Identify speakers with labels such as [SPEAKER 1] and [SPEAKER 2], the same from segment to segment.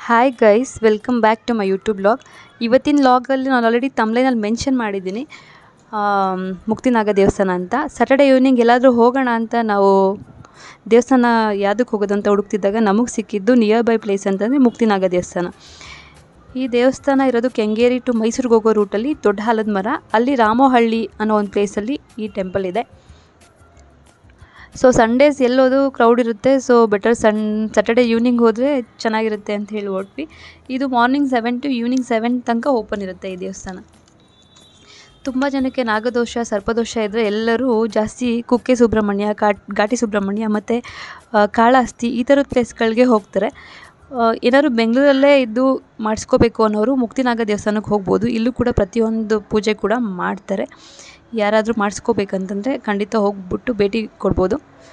[SPEAKER 1] hi guys welcome back to my YouTube vlog ಇವತ್ತಿನ ಲಾಗಲ್ಲಿ ನಾನು ಆಲ್ರೆಡಿ ತಮ್ಲೈನಲ್ಲಿ ಮೆನ್ಷನ್ ಮಾಡಿದ್ದೀನಿ ಆಮ್, ಮುಕ್ತಿನಾಗ ದೇವಸ್ಥಾನ ಅಂತ ಸ್ಯಾಟರ್ಡೆ ಈವ್ನಿಂಗ್ ಎಲ್ಲಾದರೂ ಹೋಗೋಣ ಅಂತ ನಾವು ದೇವಸ್ಥಾನ ಯಾವುದಕ್ಕೆ ಹೋಗೋದು ಅಂತ ಹುಡುಕ್ತಿದ್ದಾಗ ನಮಗೆ ಸಿಕ್ಕಿದ್ದು ನಿಯರ್ ಬೈ ಪ್ಲೇಸ್ ಅಂತಂದರೆ ಮುಕ್ತಿನಾಗ ದೇವಸ್ಥಾನ ಈ ದೇವಸ್ಥಾನ ಇರೋದು ಕೆಂಗೇರಿ ಟು ಮೈಸೂರಿಗೆ ಹೋಗೋ ರೂಟಲ್ಲಿ ದೊಡ್ಡ ಆಲದ ಮರ ಅಲ್ಲಿ ರಾಮೋಹಳ್ಳಿ ಅನ್ನೋ ಒಂದು ಪ್ಲೇಸಲ್ಲಿ ಈ ಟೆಂಪಲ್ ಇದೆ ಸೊ ಸಂಡೇಸ್ ಎಲ್ಲೋದು ಕ್ರೌಡ್ ಇರುತ್ತೆ ಸೊ ಬೆಟರ್ ಸನ್ ಸ್ಯಾಟರ್ಡೆ ಈವ್ನಿಂಗ್ ಹೋದರೆ ಚೆನ್ನಾಗಿರುತ್ತೆ ಅಂತ ಹೇಳಿ ಹೊರಟ್ವಿ ಇದು morning seven to evening seven ತನಕ ಓಪನ್ ಇರುತ್ತೆ ಈ ದೇವಸ್ಥಾನ ತುಂಬ ಜನಕ್ಕೆ ನಾಗದೋಷ ಸರ್ಪದೋಷ ಇದ್ದರೆ ಎಲ್ಲರೂ ಜಾಸ್ತಿ ಕುಕ್ಕೆ ಸುಬ್ರಹ್ಮಣ್ಯ ಘಾಟ್ ಘಾಟಿ ಸುಬ್ರಹ್ಮಣ್ಯ ಮತ್ತು ಕಾಳಹಸ್ತಿ ಈ ಥರದ ಪ್ಲೇಸ್ಗಳಿಗೆ ಹೋಗ್ತಾರೆ ಆ, ಏನಾದ್ರು ಬೆಂಗಳೂರಲ್ಲೇ ಇದ್ದು ಮಾಡಿಸ್ಕೋಬೇಕು ಅನ್ನೋರು ಮುಕ್ತಿನಾಗ ದೇವಸ್ಥಾನಕ್ಕೆ ಹೋಗ್ಬೋದು ಇಲ್ಲೂ ಕೂಡ ಪ್ರತಿಯೊಂದು ಪೂಜೆ ಕೂಡ ಮಾಡ್ತಾರೆ ಯಾರಾದರೂ ಮಾಡಿಸ್ಕೋಬೇಕಂತಂದರೆ ಖಂಡಿತ ಹೋಗ್ಬಿಟ್ಟು ಭೇಟಿ ಕೊಡ್ಬೋದು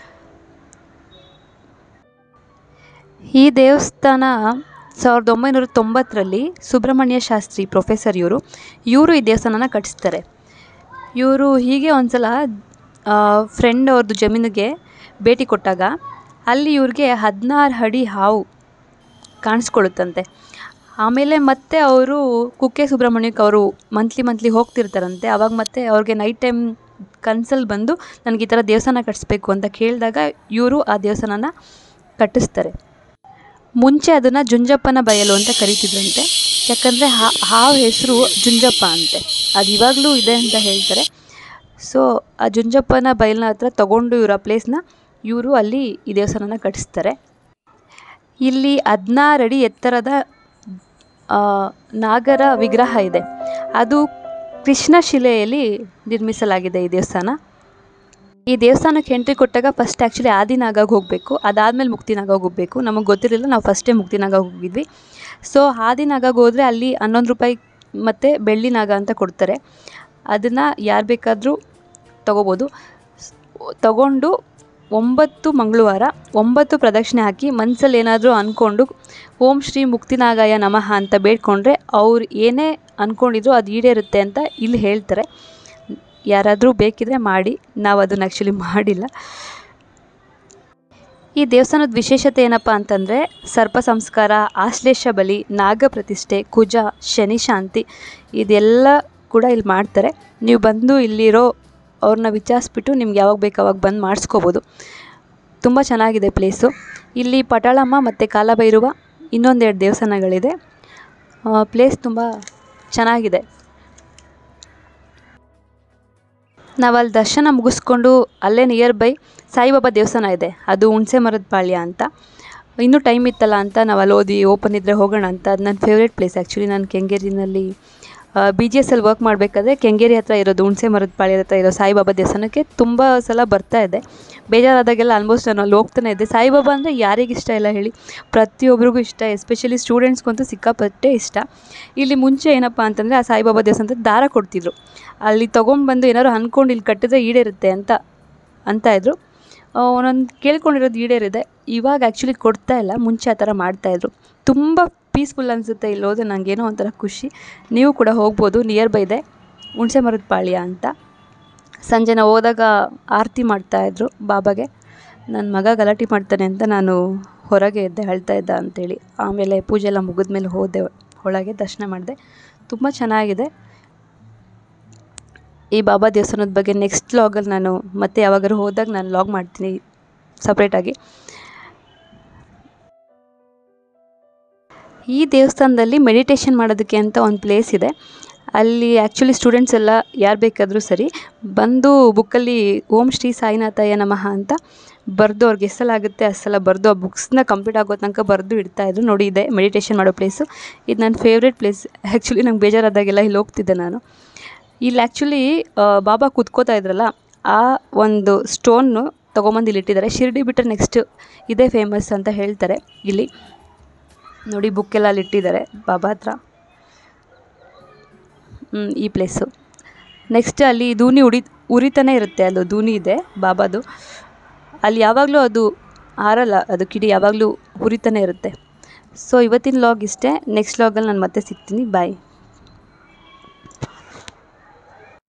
[SPEAKER 1] ಈ ದೇವಸ್ಥಾನ ಸಾವಿರದ ಒಂಬೈನೂರ ತೊಂಬತ್ತರಲ್ಲಿ ಸುಬ್ರಹ್ಮಣ್ಯ ಶಾಸ್ತ್ರಿ ಪ್ರೊಫೆಸರ್ ಇವರು ಇವರು ಈ ದೇವಸ್ಥಾನನ ಕಟ್ಟಿಸ್ತಾರೆ ಇವರು ಹೀಗೆ ಒಂದು ಸಲ ಫ್ರೆಂಡ್ ಅವ್ರದ್ದು ಜಮೀನಿಗೆ ಭೇಟಿ ಕೊಟ್ಟಾಗ ಅಲ್ಲಿ ಇವ್ರಿಗೆ ಹದಿನಾರು ಅಡಿ ಹಾವು ಕಾಣಿಸ್ಕೊಳ್ಳುತ್ತಂತೆ ಆಮೇಲೆ ಮತ್ತೆ ಅವರು ಕುಕ್ಕೆ ಸುಬ್ರಹ್ಮಣ್ಯಕ್ಕೆ ಅವರು ಮಂತ್ಲಿ ಮಂತ್ಲಿ ಹೋಗ್ತಿರ್ತಾರಂತೆ ಅವಾಗ ಮತ್ತೆ ಅವ್ರಿಗೆ ನೈಟ್ ಟೈಮ್ ಕನ್ಸಲ್ಲಿ ಬಂದು ನನಗೆ ಈ ಥರ ದೇವಸ್ಥಾನ ಕಟ್ಟಿಸ್ಬೇಕು ಅಂತ ಕೇಳಿದಾಗ ಇವರು ಆ ದೇವಸ್ಥಾನನ ಕಟ್ಟಿಸ್ತಾರೆ ಮುಂಚೆ ಅದನ್ನು ಜುಂಜಪ್ಪನ ಬಯಲು ಅಂತ ಕರಿತಿದ್ರಂತೆ ಯಾಕಂದರೆ ಹಾವು ಹೆಸರು ಜುಂಜಪ್ಪ ಅಂತೆ ಅದು ಇವಾಗಲೂ ಇದೆ ಅಂತ ಹೇಳ್ತಾರೆ ಸೊ ಆ ಜುಂಜಪ್ಪನ ಬಯಲಿನ ಹತ್ರ ತಗೊಂಡು ಇವರು ಆ ಪ್ಲೇಸ್ನ ಇವರು ಅಲ್ಲಿ ಈ ದೇವಸ್ಥಾನನ ಕಟ್ಟಿಸ್ತಾರೆ ಇಲ್ಲಿ ಹದಿನಾರು ಅಡಿ ಎತ್ತರದ ಆ, ನಾಗರ ವಿಗ್ರಹ ಇದೆ ಅದು ಕೃಷ್ಣ ಶಿಲೆಯಲ್ಲಿ ನಿರ್ಮಿಸಲಾಗಿದೆ ಈ ದೇವಸ್ಥಾನ ಈ ದೇವಸ್ಥಾನಕ್ಕೆ ಎಂಟ್ರಿ ಕೊಟ್ಟಾಗ ಫಸ್ಟ್ ಆ್ಯಕ್ಚುಲಿ ಆದಿನಾಗಾಗ ಹೋಗಬೇಕು ಅದಾದಮೇಲೆ ಮುಕ್ತಿನಾಗಾಗ ಹೋಗಬೇಕು ನಮಗೆ ಗೊತ್ತಿರಲಿಲ್ಲ ನಾವು ಫಸ್ಟೇ ಮುಕ್ತಿನಾಗಾಗ ಹೋಗಿದ್ವಿ ಸೊ ಆದಿನಾಗಾಗ ಹೋದರೆ ಅಲ್ಲಿ ಹನ್ನೊಂದು ರೂಪಾಯಿ ಮತ್ತು ಬೆಳ್ಳಿ ನಾಗ ಅಂತ ಕೊಡ್ತಾರೆ ಅದನ್ನು ಯಾರು ಬೇಕಾದರೂ ತಗೋಬೋದು ಸ್- ತಗೊಂಡು ಒಂಬತ್ತು ಮಂಗಳವಾರ ಒಂಬತ್ತು ಪ್ರದಕ್ಷಿಣೆ ಹಾಕಿ ಮನಸ್ಸಲ್ಲಿ ಏನಾದರೂ ಅಂದ್ಕೊಂಡು ಓಂ ಶ್ರೀ ಮುಕ್ತಿನಾಗಾಯ ನಮಃ ಅಂತ ಬೇಡ್ಕೊಂಡ್ರೆ ಅವ್ರು ಏನೇ ಅಂದ್ಕೊಂಡಿದ್ರು ಅದು ಈಡೇರುತ್ತೆ ಅಂತ ಇಲ್ಲಿ ಹೇಳ್ತಾರೆ ಯಾರಾದರೂ ಬೇಕಿದ್ರೆ ಮಾಡಿ ನಾವು ಅದನ್ನು ಆ್ಯಕ್ಚುಲಿ ಮಾಡಿಲ್ಲ ಈ ದೇವಸ್ಥಾನದ ವಿಶೇಷತೆ ಏನಪ್ಪ ಅಂತಂದರೆ ಸರ್ಪ ಸಂಸ್ಕಾರ ಆಶ್ಲೇಷ ಬಲಿ ನಾಗ ಪ್ರತಿಷ್ಠೆ ಕುಜ ಶನಿ ಶಾಂತಿ ಇದೆಲ್ಲ ಕೂಡ ಇಲ್ಲಿ ಮಾಡ್ತಾರೆ ನೀವು ಬಂದು ಇಲ್ಲಿರೋ ಅವ್ರನ್ನ ವಿಚಾರಿಸ್ಬಿಟ್ಟು ನಿಮ್ಗೆ ಯಾವಾಗ ಬೇಕು ಅವಾಗ ಬಂದು ಮಾಡಿಸ್ಕೋಬೋದು ತುಂಬ ಚೆನ್ನಾಗಿದೆ ಪ್ಲೇಸು ಇಲ್ಲಿ ಪಟಾಳಮ್ಮ ಮತ್ತು ಕಾಲಭೈರವ ಇನ್ನೊಂದೆರಡು ದೇವಸ್ಥಾನಗಳಿದೆ ಪ್ಲೇಸ್ ತುಂಬ ಚೆನ್ನಾಗಿದೆ ನಾವು ಅಲ್ಲಿ ದರ್ಶನ ಮುಗಿಸ್ಕೊಂಡು ಅಲ್ಲೇ ನಿಯರ್ ಬೈ ಸಾಯಿಬಾಬಾ ದೇವಸ್ಥಾನ ಇದೆ ಅದು ಹುಣಸೆ ಮರದ ಪಾಳ್ಯ ಅಂತ ಇನ್ನೂ ಟೈಮ್ ಇತ್ತಲ್ಲ ಅಂತ ನಾವು ಅಲ್ಲಿ ಓದಿ ಓಪನ್ ಇದ್ದರೆ ಹೋಗೋಣ ಅಂತ ಅದು ನನ್ನ ಫೇವ್ರೇಟ್ ಪ್ಲೇಸ್ ಆ್ಯಕ್ಚುಲಿ ನಾನು ಕೆಂಗೇರಿನಲ್ಲಿ ಬಿ ಜಿ ಎಸ್ ಅಲ್ಲಿ ವರ್ಕ್ ಮಾಡಬೇಕಾದ್ರೆ ಕೆಂಗೇರಿ ಹತ್ರ ಇರೋದು ಹುಣಸೆ ಮರದ ಪಾಳ್ಯದ ಹತ್ರ ಇರೋ ಸಾಯಿಬಾಬಾ ದೇವಸ್ಥಾನಕ್ಕೆ ತುಂಬ ಸಲ ಬರ್ತಾ ಇದ್ದೆ ಬೇಜಾರಾದಾಗೆಲ್ಲ ಆಲ್ಮೋಸ್ಟ್ ನಾನು ಅಲ್ಲಿ ಹೋಗ್ತಾನೆ ಇದ್ದೆ ಸಾಯಿಬಾಬಾ ಅಂದರೆ ಯಾರಿಗೆ ಇಷ್ಟ ಇಲ್ಲ ಹೇಳಿ ಪ್ರತಿಯೊಬ್ಬರಿಗೂ ಇಷ್ಟ ಎಸ್ಪೆಷಲಿ ಸ್ಟೂಡೆಂಟ್ಸ್ಗಂತೂ ಸಿಕ್ಕಾಪಟ್ಟೆ ಇಷ್ಟ ಇಲ್ಲಿ ಮುಂಚೆ ಏನಪ್ಪ ಅಂತಂದರೆ ಆ ಸಾಯಿಬಾಬಾ ದೇವಸ್ಥಾನದ ದಾರ ಕೊಡ್ತಿದ್ರು ಅಲ್ಲಿ ತೊಗೊಂಡ್ಬಂದು ಏನಾದ್ರು ಅಂದ್ಕೊಂಡು ಇಲ್ಲಿ ಕಟ್ಟಿದ್ರೆ ಈಡೇರುತ್ತೆ ಅಂತ ಅಂತ ಇದ್ರು ಒಂದೊಂದು ಕೇಳ್ಕೊಂಡಿರೋದು ಈಡೇರಿದೆ ಇವಾಗ ಆ್ಯಕ್ಚುಲಿ ಕೊಡ್ತಾ ಇಲ್ಲ ಮುಂಚೆ ಆ ಥರ ಮಾಡ್ತಾಯಿದ್ರು ತುಂಬ ಪೀಸ್ಫುಲ್ ಅನಿಸುತ್ತೆ ಇಲ್ಲಿ ಹೋದ್ರೆ ನನಗೇನೋ ಒಂಥರ ಖುಷಿ ನೀವು ಕೂಡ ಹೋಗ್ಬೋದು ನಿಯರ್ ಬೈ ಇದೆ ಹುಣಸೆ ಮರದ ಪಾಳ್ಯ ಅಂತ ಸಂಜೆ ನಾವು ಹೋದಾಗ ಆರತಿ ಮಾಡ್ತಾಯಿದ್ರು ಬಾಬಾಗೆ ನನ್ನ ಮಗ ಗಲಾಟೆ ಮಾಡ್ತಾನೆ ಅಂತ ನಾನು ಹೊರಗೆ ಇದ್ದೆ ಅಳ್ತಾ ಇದ್ದ ಅಂತೇಳಿ ಆಮೇಲೆ ಪೂಜೆ ಎಲ್ಲ ಮುಗಿದ್ಮೇಲೆ ಹೋದೆ ಒಳಗೆ ದರ್ಶನ ಮಾಡಿದೆ ತುಂಬ ಚೆನ್ನಾಗಿದೆ ಈ ಬಾಬಾ ದೇವಸ್ಥಾನದ ಬಗ್ಗೆ ನೆಕ್ಸ್ಟ್ ಲಾಗಲ್ಲಿ ನಾನು ಮತ್ತೆ ಯಾವಾಗಾದ್ರು ಹೋದಾಗ ನಾನು ಲಾಗ್ ಮಾಡ್ತೀನಿ ಸಪ್ರೇಟಾಗಿ ಈ ದೇವಸ್ಥಾನದಲ್ಲಿ ಮೆಡಿಟೇಷನ್ ಮಾಡೋದಕ್ಕೆ ಅಂತ ಒಂದು ಪ್ಲೇಸ್ ಇದೆ ಅಲ್ಲಿ ಆ್ಯಕ್ಚುಲಿ ಸ್ಟೂಡೆಂಟ್ಸ್ ಎಲ್ಲ ಯಾರು ಬೇಕಾದರೂ ಸರಿ ಬಂದು ಬುಕ್ಕಲ್ಲಿ ಓಂ ಶ್ರೀ ಸಾಯಿನಾಥಾಯ ನಮಃ ಅಂತ ಬರೆದು ಅವ್ರಿಗೆ ಎಷ್ಟು ಸಲ ಆಗುತ್ತೆ ಅಷ್ಟು ಸಲ ಬರೆದು ಆ ಬುಕ್ಸ್ನ ಕಂಪ್ಲೀಟ್ ಆಗೋ ತನಕ ಬರೆದು ಇಡ್ತಾಯಿದ್ರು ನೋಡಿ ಇದೆ ಮೆಡಿಟೇಷನ್ ಮಾಡೋ ಪ್ಲೇಸು ಇದು ನನ್ನ ಫೇವ್ರೇಟ್ ಪ್ಲೇಸ್ ಆ್ಯಕ್ಚುಲಿ ನಂಗೆ ಬೇಜಾರಾದಾಗೆಲ್ಲ ಇಲ್ಲಿ ಹೋಗ್ತಿದ್ದೆ ನಾನು ಇಲ್ಲಿ ಆ್ಯಕ್ಚುಲಿ ಬಾಬಾ ಕುತ್ಕೋತಾ ಇದ್ರಲ್ಲ ಆ ಒಂದು ಸ್ಟೋನ್ನು ತೊಗೊಂಬಂದು ಇಲ್ಲಿ ಇಟ್ಟಿದ್ದಾರೆ ಶಿರ್ಡಿ ಬಿಟ್ಟರೆ ನೆಕ್ಸ್ಟ್ ಇದೇ ಫೇಮಸ್ ಅಂತ ಹೇಳ್ತಾರೆ ಇಲ್ಲಿ ನೋಡಿ ಬುಕ್ಕೆಲ್ಲ ಅಲ್ಲಿ ಇಟ್ಟಿದ್ದಾರೆ ಬಾಬಾ ಹತ್ರ ಹ್ಮ್, ಈ ಪ್ಲೇಸು ನೆಕ್ಸ್ಟ್ ಅಲ್ಲಿ ದೂನಿ ಉಡಿ ಉರಿತಾನೆ ಇರುತ್ತೆ ಅದು ದೂನಿ ಇದೆ ಬಾಬಾದು ಅಲ್ಲಿ ಯಾವಾಗಲೂ ಅದು ಆರಲ್ಲ ಅದು ಕಿಡಿ ಯಾವಾಗಲೂ ಉರಿತಾನೆ ಇರುತ್ತೆ ಸೊ ಇವತ್ತಿನ ಲಾಗ್ ಇಷ್ಟೇ ನೆಕ್ಸ್ಟ್ ಲಾಗಲ್ಲಿ ನಾನು ಮತ್ತೆ ಸಿಗ್ತೀನಿ ಬಾಯ್